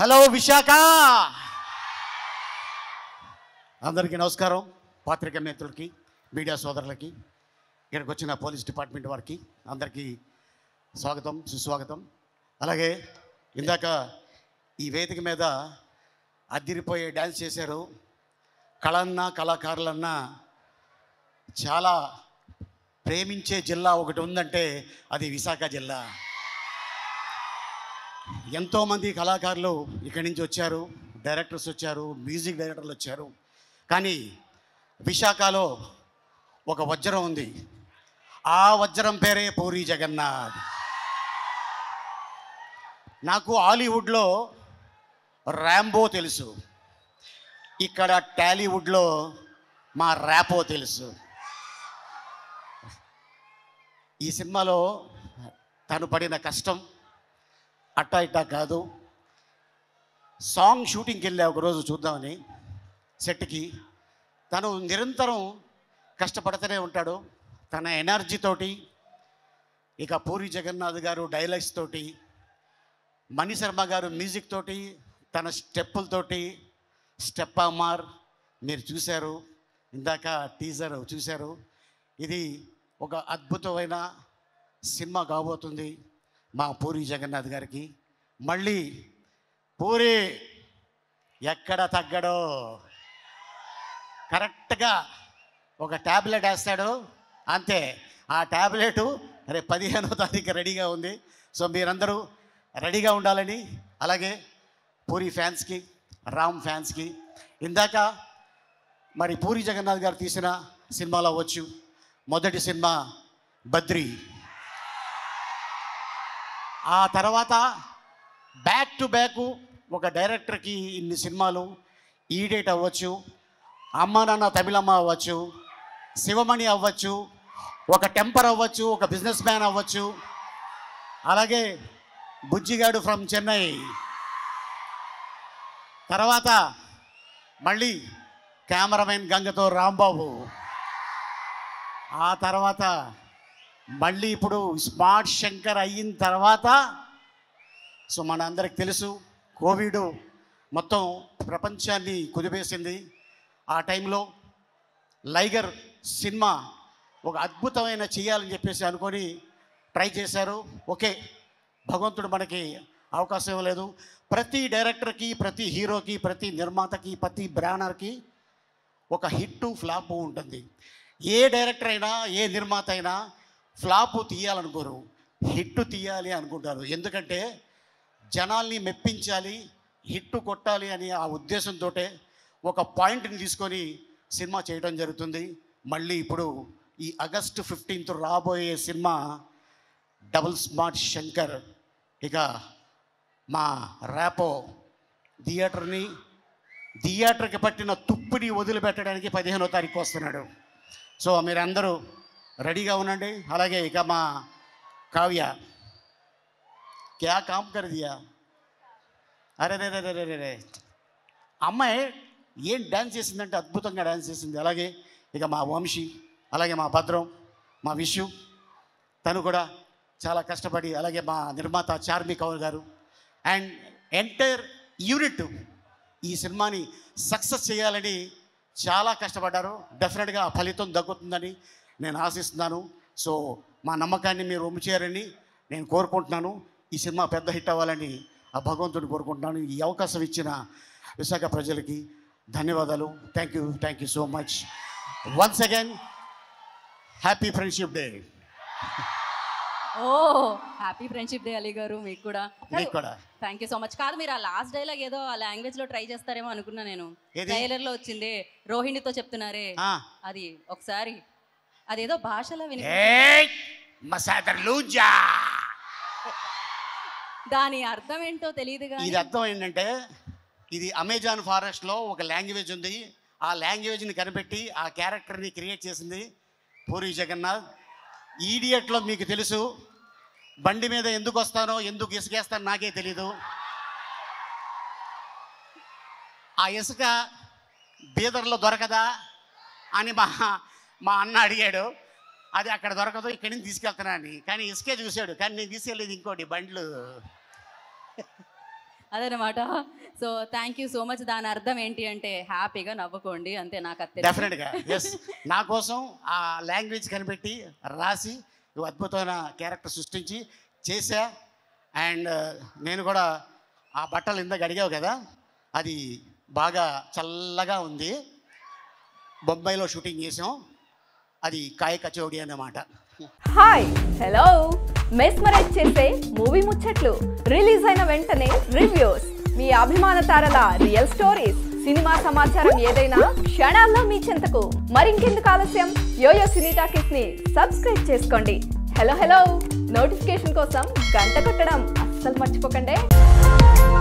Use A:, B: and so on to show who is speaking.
A: Hello Visakha అందరికీ నమస్కారం పాత్రిక మిత్రులకి మీడియా సోదరులకి ఇక్కడికి వచ్చిన పోలీస్ డిపార్ట్మెంట్ వారికి అందరికీ స్వాగతం సుస్వాగతం అలాగే ఇందాక ఈ వేదిక మీద అద్దిరిపోయే డ్యాన్స్ చేశారు కళన్నా కళాకారులన్నా చాలా ప్రేమించే జిల్లా ఒకటి ఉందంటే అది విశాఖ జిల్లా ఎంతోమంది కళాకారులు ఇక్కడి నుంచి వచ్చారు డైరెక్టర్స్ వచ్చారు మ్యూజిక్ డైరెక్టర్లు వచ్చారు కానీ విశాఖలో ఒక వజ్రం ఉంది ఆ వజ్రం పేరే పూరి జగన్నాథ్ నాకు హాలీవుడ్లో ర్యాంబో తెలుసు ఇక్కడ టాలీవుడ్లో మా ర్యాపో తెలుసు ఈ సినిమాలో తను పడిన కష్టం అట్టా ఇట్టా కాదు సాంగ్ షూటింగ్కి వెళ్ళా ఒకరోజు చూద్దామని సెట్కి తను నిరంతరం కష్టపడుతూనే ఉంటాడు తన ఎనర్జీ తోటి ఇక పూరి జగన్నాథ్ గారు డైలాగ్స్ తోటి మణి శర్మ గారు మ్యూజిక్ తోటి తన స్టెప్పులతోటి స్టెప్ అమార్ మీరు చూశారు ఇందాక టీజర్ చూశారు ఇది ఒక అద్భుతమైన సినిమా కాబోతుంది మా పూరి జగన్నాథ్ గారికి మళ్ళీ పూరి ఎక్కడ తగ్గడో కరెక్ట్గా ఒక ట్యాబ్లెట్ వేస్తాడు అంతే ఆ ట్యాబ్లెట్ రేపు పదిహేనో తారీఖు రెడీగా ఉంది సో మీరందరూ రెడీగా ఉండాలని అలాగే పూరి ఫ్యాన్స్కి రామ్ ఫ్యాన్స్కి ఇందాక మరి పూరి జగన్నాథ్ గారు తీసిన సినిమాలో అవ్వచ్చు మొదటి సినిమా బద్రి ఆ తర్వాత బ్యాక్ టు బ్యాక్ ఒక డైరెక్టర్కి ఇన్ని సినిమాలు ఈడేట్ అవ్వచ్చు అమ్మ నాన్న తమిళమ్మ అవ్వచ్చు శివమణి అవ్వచ్చు ఒక టెంపర్ అవ్వచ్చు ఒక బిజినెస్ మ్యాన్ అవ్వచ్చు అలాగే బుజ్జిగాడు ఫ్రమ్ చెన్నై తర్వాత మళ్ళీ కెమెరామెన్ గంగతో రాంబాబు ఆ తర్వాత మళ్ళీ ఇప్పుడు స్మార్ట్ శంకర్ అయిన తర్వాత సో మనందరికి తెలుసు కోవిడ్ మొత్తం ప్రపంచాన్ని కుదిపేసింది ఆ టైంలో లైగర్ సినిమా ఒక అద్భుతమైన చేయాలని చెప్పేసి అనుకొని ట్రై చేశారు ఓకే భగవంతుడు మనకి అవకాశం ఇవ్వలేదు ప్రతి డైరెక్టర్కి ప్రతి హీరోకి ప్రతి నిర్మాతకి ప్రతి బ్రానర్కి ఒక హిట్ ఫ్లాప్ ఉంటుంది ఏ డైరెక్టర్ అయినా ఏ నిర్మాత అయినా ఫ్లాప్ తీయాలనుకోరు హిట్ తీయాలి అనుకుంటారు ఎందుకంటే జనాల్ని మెప్పించాలి హిట్ కొట్టాలి అని ఆ ఉద్దేశంతో ఒక పాయింట్ని తీసుకొని సినిమా చేయడం జరుగుతుంది మళ్ళీ ఇప్పుడు ఈ ఆగస్టు ఫిఫ్టీన్త్ రాబోయే సినిమా డబుల్ స్మార్ట్ శంకర్ ఇక మా ర్యాపో థియేటర్ని థియేటర్కి పట్టిన తుప్పిని వదిలిపెట్టడానికి పదిహేనో తారీఖు వస్తున్నాడు సో మీరందరూ రెడీగా ఉండండి అలాగే ఇక మా కావ్య క్యా కామ్ కర్ దియా అరే రే రే రే రే రే రే అమ్మాయి ఏం డ్యాన్స్ చేసిందంటే అద్భుతంగా డ్యాన్స్ చేసింది అలాగే ఇక మా వంశీ అలాగే మా భద్రం మా విషు తను కూడా చాలా కష్టపడి అలాగే మా నిర్మాత చార్మి కౌర్ గారు అండ్ ఎంటైర్ యూనిట్ ఈ సినిమాని సక్సెస్ చేయాలని చాలా కష్టపడ్డారు డెఫినెట్గా ఆ ఫలితం దక్కుతుందని నేను ఆశిస్తున్నాను సో మా నమ్మకాన్ని మీరు ఒమ్ము చేయాలని నేను కోరుకుంటున్నాను ఈ సినిమా పెద్ద హిట్ అవ్వాలని ఆ భగవంతుని కోరుకుంటున్నాను ఈ అవకాశం ఇచ్చిన విశాఖ ప్రజలకి ధన్యవాదాలు thank you thank you so much once again happy friendship day
B: ఓ హ్యాపీ ఫ్రెండ్షిప్ డే అలీ గారు మీకు కూడా
A: మీకు కూడా
B: థ్యాంక్ యూ సో మచ్ కాదు మీరు ఆ లాస్ట్ డైలాగ్ ఏదో ఆ లాంగ్వేజ్ లో ట్రై చేస్తారేమో అనుకున్నా నేను
A: ఏది?
B: ట్రైలర్ లో వచ్చింది రోహిణితో చెప్తున్నారే
A: ఆ.
B: అది ఒకసారి అదేదో భాషలో విని
A: ఏయ్ మసాదర్ లూజా
B: దాని అర్థం ఏంటో తెలియదు
A: ఇది
B: కానీ
A: అర్థం ఏంటంటే ఇది అమెజాన్ ఫారెస్ట్లో ఒక లాంగ్వేజ్ ఉంది ఆ లాంగ్వేజ్ని కనిపెట్టి ఆ క్యారెక్టర్ని క్రియేట్ చేసింది పూరి జగన్నాథ్ ఈడియట్లో మీకు తెలుసు బండి మీద ఎందుకు వస్తానో ఎందుకు ఇసుకేస్తానో నాకే తెలీదు ఆ ఇసుక బీదర్లో దొరకదా అని మా మా అన్న అడిగాడు అది అక్కడ దొరకదు ఇక్కడి నుంచి తీసుకెళ్తున్నా అని కానీ ఇసుకే చూశాడు కానీ నేను తీసుకెళ్ళేది ఇంకోటి బండ్లు
B: అదనమాట so thank you so much దాని అర్థం ఏంటి అంటే హ్యాపీగా నవ్వుకోండి అంతే నాకు అది తెలుసు.
A: డెఫినెట్గా ఎస్ నా కోసం ఆ లాంగ్వేజ్ కనిపెట్టి రాసి నువ్వు అద్భుతమైన క్యారెక్టర్ సృష్టించి చేశా అండ్ నేను కూడా ఆ బట్టలు ఇందాక అడిగావు కదా అది బాగా చల్లగా ఉంది బొంబాయిలో షూటింగ్ చేసాం అది కాయ కచోడి అన్నమాట
C: హాయ్ హలో మెస్మరైజ్ చేసే మూవీ ముచ్చట్లు రిలీజ్ అయిన వెంటనే రివ్యూస్ మీ అభిమాన తారల రియల్ స్టోరీస్ సినిమా సమాచారం ఏదైనా క్షణాల్లో మీ చెంతకు మరింకెందుకు ఆలస్యం యోయో సినీ టాకీస్ ని సబ్స్క్రైబ్ చేసుకోండి హలో హలో నోటిఫికేషన్ కోసం గంట కొట్టడం అస్సలు మర్చిపోకండి